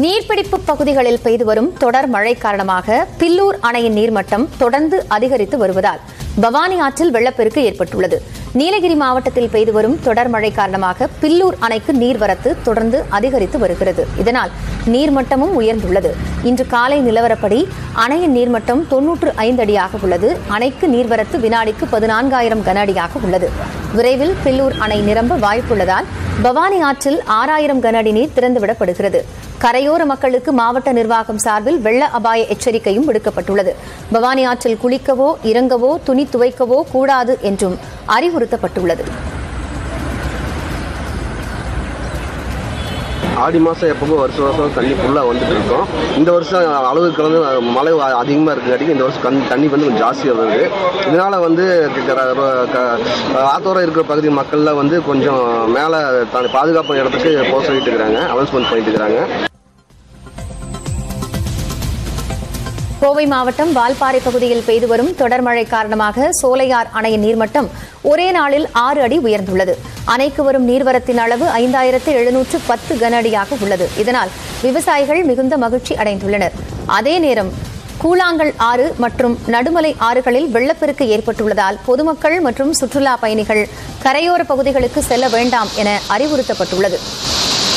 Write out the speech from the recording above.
நீர்பிடிப்பு பகுதிகளில் பெய்து வரும் தொடர் மழை காரணமாக பில்லூர் அணையின் நீர்மட்டம் தொடர்ந்து அதிகரித்து வருவதால் பவானி ஆற்றில் வெள்ளப்பெருக்கு ஏற்பட்டுள்ளது நீலகிரி மாவட்டத்தில் பெய்து வரும் தொடர் மழை காரணமாக பில்லூர் அணைக்கு நீர்வரத்து தொடர்ந்து அதிகரித்து வருகிறது இதனால் நீர்மட்டமும் உயர்ந்துள்ளது இன்று காலை நிலவரப்படி அணையின் நீர்மட்டம் தொன்னூற்று ஐந்து அடியாக உள்ளது அணைக்கு நீர்வரத்து வினாடிக்கு பதினான்காயிரம் கன அடியாக உள்ளது விரைவில் பில்லூர் அணை நிரம்ப வாய்ப்புள்ளதால் பவானி ஆற்றில் ஆறாயிரம் கன அடி நீர் திறந்துவிடப்படுகிறது கரையோர மக்களுக்கு மாவட்ட நிர்வாகம் சார்பில் வெள்ள அபாய எச்சரிக்கையும் விடுக்கப்பட்டுள்ளது பவானி ஆற்றில் குளிக்கவோ இறங்கவோ துணி துவைக்கவோ கூடாது என்றும் அறிவுறுத்தப்பட்டுள்ளது ஆடி மாதம் எப்பவும் வருஷம் வருஷம் தண்ணி ஃபுல்லாக வந்துட்டு இருக்கோம் இந்த வருஷம் அளவு கலந்து மழை அதிகமாக இருக்கிறங்காட்டிக்கு இந்த வருஷம் கண் தண்ணி வந்து கொஞ்சம் ஜாஸ்தியாக வருது இதனால வந்து க- க- ர- க- ஆத்தோரம் இருக்கிற பகுதி மக்கள்லாம் வந்து கொஞ்சம் மேலே பாதுகாப்பான இடத்துக்கு போக சொல்லிட்டு இருக்கிறாங்க அனௌன்ஸ்மெண்ட் பண்ணிட்டு இருக்கிறாங்க கோவை மாவட்டம் வால்பாறை பகுதியில் பெய்து வரும் தொடர் மழை காரணமாக சோலையார் அணையின் நீர்மட்டம் ஒரே நாளில் ஆறு அடி உயர்ந்துள்ளது அணைக்கு வரும் நீர்வரத்தின் அளவு ஐந்தாயிரத்து எழுநூற்று பத்து கன அடியாக உள்ளது இதனால் விவசாயிகள் மிகுந்த மகிழ்ச்சி அடைந்துள்ளனர் அதே நேரம் கூழாங்கல் ஆறு மற்றும் நடுமலை ஆறுகளில் வெள்ளப்பெருக்கு ஏற்பட்டுள்ளதால் பொதுமக்கள் மற்றும் சுற்றுலா பயணிகள் கரையோர பகுதிகளுக்கு செல்ல வேண்டாம் என அறிவுறுத்தப்பட்டுள்ளது